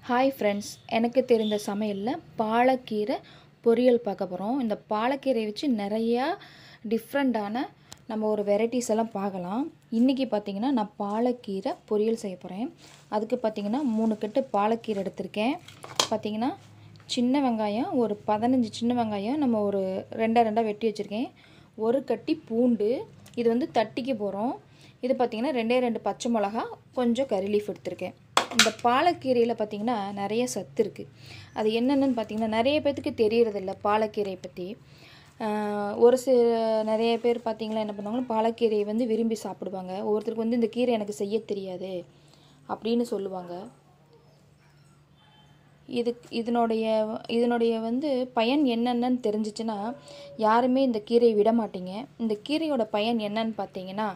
hi friends எனக்கு தெரிந்த சமையலில் பாலக்கீரை பொரியல் பார்க்க போகிறோம் இந்த பாலக்கீரையை வச்சு நிறையா டிஃப்ரெண்ட்டான நம்ம ஒரு வெரைட்டிஸ் எல்லாம் பார்க்கலாம் இன்றைக்கி பார்த்தீங்கன்னா நான் பாலக்கீரை பொரியல் செய்ய போகிறேன் அதுக்கு பார்த்தீங்கன்னா மூணு கட்டு பாலக்கீரை எடுத்திருக்கேன் பார்த்தீங்கன்னா சின்ன வெங்காயம் ஒரு பதினஞ்சு சின்ன வெங்காயம் நம்ம ஒரு ரெண்டாக ரெண்டாக வெட்டி வச்சுருக்கேன் ஒரு கட்டி பூண்டு இது வந்து தட்டிக்க போகிறோம் இது பார்த்திங்கன்னா ரெண்டே ரெண்டு பச்சை மிளகா கொஞ்சம் கறி லீஃப் எடுத்திருக்கேன் இந்த பாலக்கீரையில் பார்த்திங்கன்னா நிறைய சத்து இருக்குது அது என்னென்னு பார்த்திங்கன்னா நிறைய பேர்த்துக்கு தெரியறதில்ல பாலக்கீரையை பற்றி ஒரு சில நிறைய பேர் பார்த்திங்கன்னா என்ன பண்ணுவாங்கன்னா பாலக்கீரையை வந்து விரும்பி சாப்பிடுவாங்க ஒவ்வொருத்தருக்கு வந்து இந்த கீரை எனக்கு செய்ய தெரியாது அப்படின்னு சொல்லுவாங்க இது இதனுடைய இதனுடைய வந்து பயன் என்னென்னு தெரிஞ்சிச்சுன்னா யாருமே இந்த கீரையை விட மாட்டீங்க இந்த கீரையோட பயன் என்னன்னு பார்த்தீங்கன்னா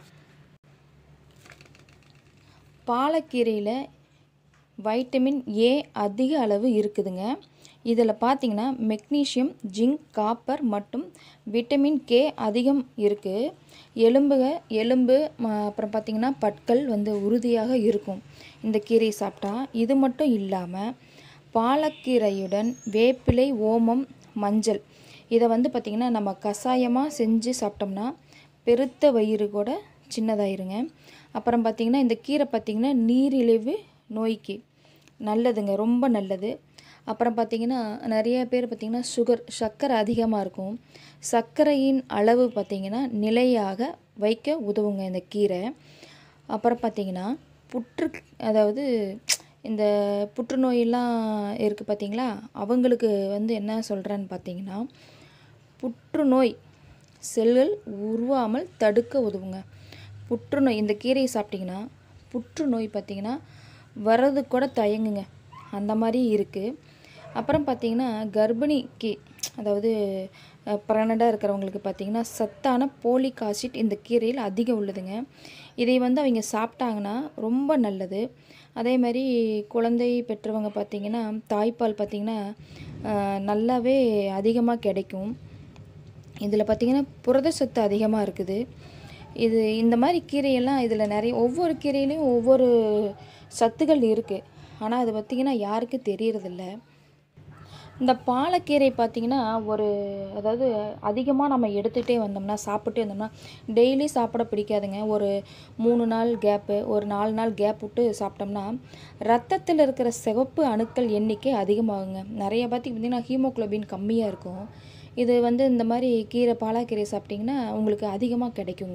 பாலக்கீரையில் வைட்டமின் ஏ அதிக அளவு இருக்குதுங்க இதில் பார்த்தீங்கன்னா மெக்னீஷியம் ஜிங்க் காப்பர் மற்றும் விட்டமின் கே அதிகம் இருக்குது எலும்புக எலும்பு அப்புறம் பார்த்திங்கன்னா பற்கள் வந்து உறுதியாக இருக்கும் இந்த கீரையை சாப்பிட்டா இது மட்டும் இல்லாமல் பாலக்கீரையுடன் வேப்பிலை ஓமம் மஞ்சள் இதை வந்து பார்த்திங்கன்னா நம்ம கஷாயமாக செஞ்சு சாப்பிட்டோம்னா பெருத்த வயிறு கூட சின்னதாயிருங்க அப்புறம் பார்த்திங்கன்னா இந்த கீரை பார்த்திங்கன்னா நீரிழிவு நோய்க்கு நல்லதுங்க ரொம்ப நல்லது அப்புறம் பார்த்திங்கன்னா நிறைய பேர் பார்த்திங்கன்னா சுகர் சர்க்கரை அதிகமாக இருக்கும் சர்க்கரையின் அளவு பார்த்திங்கன்னா நிலையாக வைக்க உதவுங்க இந்த கீரை அப்புறம் பார்த்திங்கன்னா புற்று அதாவது இந்த புற்றுநோயெல்லாம் இருக்குது பார்த்திங்களா அவங்களுக்கு வந்து என்ன சொல்கிறேன்னு பார்த்தீங்கன்னா புற்றுநோய் செல்கள் உருவாமல் தடுக்க உதவுங்க புற்றுநோய் இந்த கீரையை சாப்பிட்டிங்கன்னா புற்றுநோய் பார்த்திங்கன்னா வர்றது கூட தயங்குங்க அந்த மாதிரி இருக்குது அப்புறம் பார்த்திங்கன்னா கர்ப்பிணிக்கு அதாவது ப்ரெக்னெண்ட்டாக இருக்கிறவங்களுக்கு பார்த்திங்கன்னா சத்தான போலிக் ஆசிட் இந்த கீரையில் அதிகம் உள்ளதுங்க இதை வந்து அவங்க சாப்பிட்டாங்கன்னா ரொம்ப நல்லது அதே மாதிரி குழந்தை பெற்றவங்க பார்த்திங்கன்னா தாய்ப்பால் பார்த்திங்கன்னா நல்லாவே அதிகமாக கிடைக்கும் இதில் பார்த்திங்கன்னா புரத சத்து அதிகமாக இருக்குது இது இந்த மாதிரி கீரையெல்லாம் இதில் நிறைய ஒவ்வொரு கீரையிலையும் ஒவ்வொரு சத்துகள் இருக்குது ஆனால் அது பார்த்திங்கன்னா யாருக்கும் தெரியறதில்ல இந்த பாலக்கீரை பார்த்திங்கன்னா ஒரு அதாவது அதிகமாக நம்ம எடுத்துகிட்டே வந்தோம்னா சாப்பிட்டே வந்தோம்னா டெய்லி சாப்பிட பிடிக்காதுங்க ஒரு மூணு நாள் கேப்பு ஒரு நாலு நாள் கேப் விட்டு சாப்பிட்டோம்னா ரத்தத்தில் இருக்கிற சிவப்பு அணுக்கள் எண்ணிக்கை அதிகமாகுங்க நிறைய பார்த்திங்க பார்த்திங்கன்னா ஹீமோக்ளோபின் கம்மியாக இருக்கும் இது வந்து இந்த மாதிரி கீரை பாலாக்கீரை சாப்பிட்டிங்கன்னா உங்களுக்கு அதிகமாக கிடைக்குங்க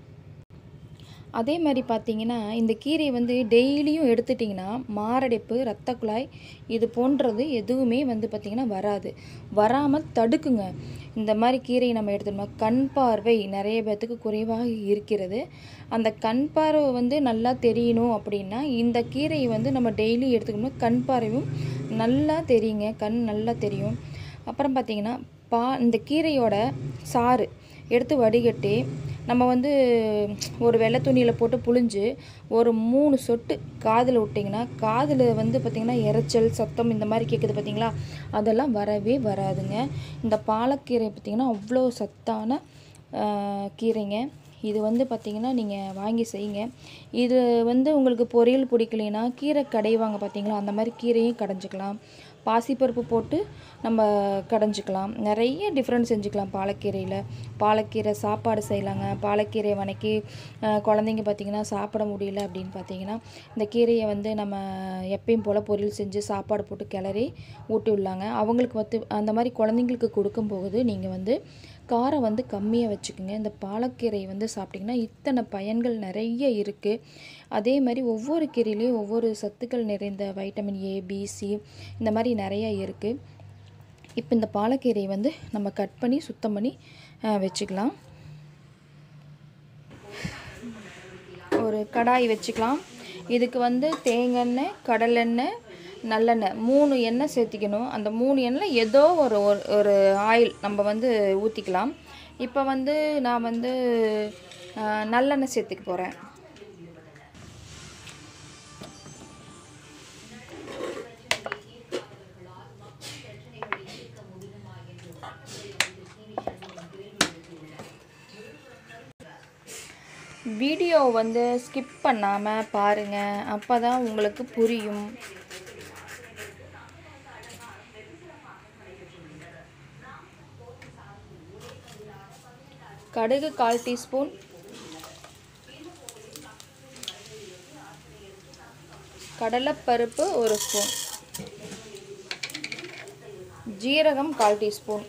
அதே மாதிரி பார்த்தீங்கன்னா இந்த கீரை வந்து டெய்லியும் எடுத்துட்டிங்கன்னா மாரடைப்பு இரத்த குழாய் இது போன்றது எதுவுமே வந்து பார்த்திங்கன்னா வராது வராமல் தடுக்குங்க இந்த மாதிரி கீரையை நம்ம எடுத்துட்டோம்னா கண் பார்வை நிறைய பேர்த்துக்கு குறைவாக இருக்கிறது அந்த கண் பார்வை வந்து நல்லா தெரியணும் அப்படின்னா இந்த கீரையை வந்து நம்ம டெய்லி எடுத்துக்கணும்னா கண் பார்வையும் நல்லா தெரியுங்க கண் நல்லா தெரியும் அப்புறம் பார்த்திங்கன்னா பா இந்த கீரையோட சாறு எடுத்து வடிகட்டி நம்ம வந்து ஒரு வெள்ளை துணியில் போட்டு புழிஞ்சு ஒரு மூணு சொட்டு காதில் விட்டிங்கன்னா காதில் வந்து பார்த்திங்கன்னா இறைச்சல் சத்தம் இந்த மாதிரி கேட்குது பார்த்திங்களா அதெல்லாம் வரவே வராதுங்க இந்த பாலக்கீரை பார்த்திங்கன்னா அவ்வளோ சத்தான கீரைங்க இது வந்து பார்த்திங்கன்னா நீங்கள் வாங்கி செய்யுங்க இது வந்து உங்களுக்கு பொரியல் பிடிக்கலைன்னா கீரை கடைவாங்க பார்த்தீங்களா அந்த மாதிரி கீரையும் கடைஞ்சிக்கலாம் பாசிப்பருப்பு போட்டு நம்ம கடைஞ்சிக்கலாம் நிறைய டிஃப்ரெண்ட் செஞ்சுக்கலாம் பாலக்கீரையில் பாலக்கீரை சாப்பாடு செய்யலாங்க பாலக்கீரை வணக்கி குழந்தைங்க பார்த்திங்கன்னா சாப்பிட முடியல அப்படின்னு பார்த்தீங்கன்னா இந்த கீரையை வந்து நம்ம எப்பயும் போல் பொரியல் செஞ்சு சாப்பாடு போட்டு கிளறி ஊட்டி விடலாங்க அவங்களுக்கு வந்து அந்த மாதிரி குழந்தைங்களுக்கு கொடுக்கும் போது நீங்கள் வந்து காரம் வந்து கம்மியாக வச்சுக்கோங்க இந்த பாலக்கீரை வந்து சாப்பிட்டிங்கன்னா இத்தனை பயன்கள் நிறைய இருக்குது அதே மாதிரி ஒவ்வொரு கீரையிலையும் ஒவ்வொரு சத்துக்கள் நிறைந்த வைட்டமின் ஏ பி சி இந்த மாதிரி நிறையா இருக்குது இப்போ இந்த பாலக்கீரையை வந்து நம்ம கட் பண்ணி சுத்தம் பண்ணி வச்சுக்கலாம் ஒரு கடாய் வச்சுக்கலாம் இதுக்கு வந்து தேங்காய் கடலெண்ணெய் நல்லெண்ணெய் மூணு எண்ணெய் சேர்த்திக்கணும் அந்த மூணு எண்ணெய் ஏதோ ஒரு ஒரு ஆயில் நம்ம வந்து ஊற்றிக்கலாம் இப்போ வந்து நான் வந்து நல்லெண்ணெய் சேர்த்துக்க போகிறேன் வீடியோ வந்து ஸ்கிப் பண்ணாமல் பாருங்கள் அப்போ தான் உங்களுக்கு புரியும் கடுகு கால் டீஸ்பூன் கடலைப்பருப்பு ஒரு ஸ்பூன் ஜீரகம் கால் டீஸ்பூன்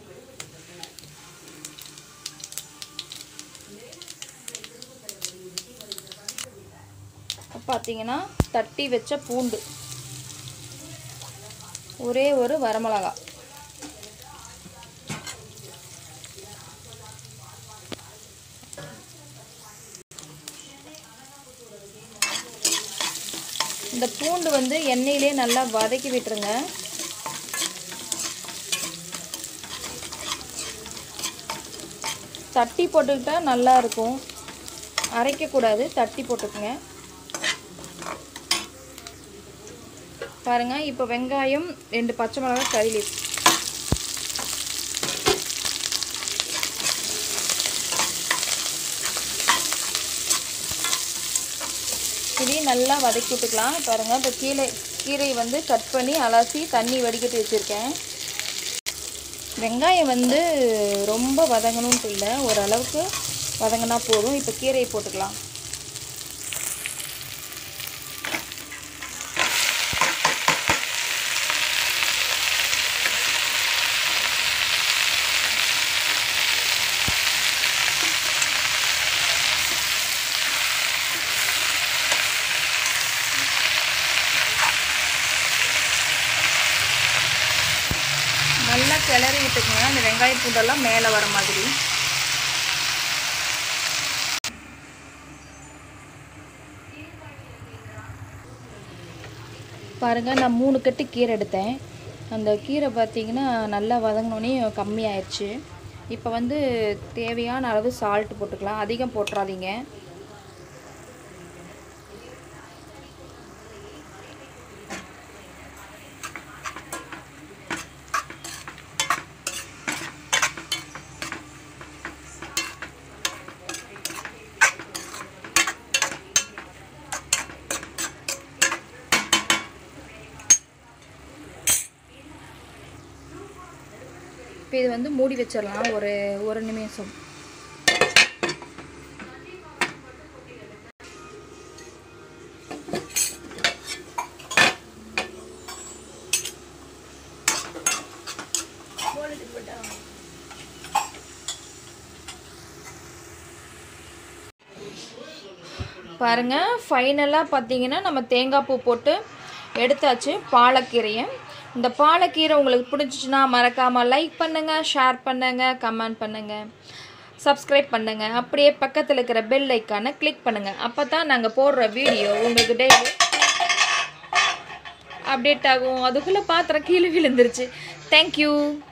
பார்த்தீங்கன்னா தட்டி வச்ச பூண்டு ஒரே ஒரு வரமிளகா இந்த பூண்டு வந்து எண்ணெயிலே நல்லா வதக்கி விட்டுருங்க தட்டி போட்டுக்கிட்டா நல்லா இருக்கும் அரைக்கக்கூடாது தட்டி போட்டுக்குங்க பாருங்க இப்போ வெங்காயம் ரெண்டு பச்சை மிளகாய் கறி லீஃப் இதையும் நல்லா வதக்கி விட்டுக்கலாம் பாருங்க இப்போ கீழே கீரை வந்து கட் பண்ணி அலசி தண்ணி வடிகட்டி வச்சுருக்கேன் வெங்காயம் வந்து ரொம்ப வதங்கணும்ட்டு இல்லை ஓரளவுக்கு வதங்கினா போதும் இப்போ கீரையை போட்டுக்கலாம் நல்லா கிளறி விட்டுக்கோங்க அந்த வெங்காய பூண்டெல்லாம் மேலே வர மாதிரி பாருங்கள் நான் மூணு கட்டு கீரை எடுத்தேன் அந்த கீரை பார்த்தீங்கன்னா நல்லா வதங்கினோடனே கம்மியாயிடுச்சு இப்போ வந்து தேவையான அளவு சால்ட் போட்டுக்கலாம் அதிகம் போட்டுறாதீங்க இப்போ இது வந்து மூடி வச்சிடலாம் ஒரு ஒரு நிமிஷம் பாருங்கள் ஃபைனலாக பார்த்தீங்கன்னா நம்ம தேங்காய் பூ போட்டு எடுத்தாச்சு பாலக்கீரையை இந்த பாலக்கீரை உங்களுக்கு பிடிச்சிச்சின்னா மறக்காமல் லைக் பண்ணுங்கள் ஷேர் பண்ணுங்கள் கமெண்ட் பண்ணுங்கள் சப்ஸ்கிரைப் பண்ணுங்கள் அப்படியே பக்கத்தில் இருக்கிற பெல் ஐக்கானை கிளிக் பண்ணுங்கள் அப்போ தான் நாங்கள் போடுற வீடியோ உங்களுக்கு டெய்லி அப்டேட் ஆகும் அதுக்குள்ளே பாத்திரம் கீழே விழுந்துருச்சு தேங்க்யூ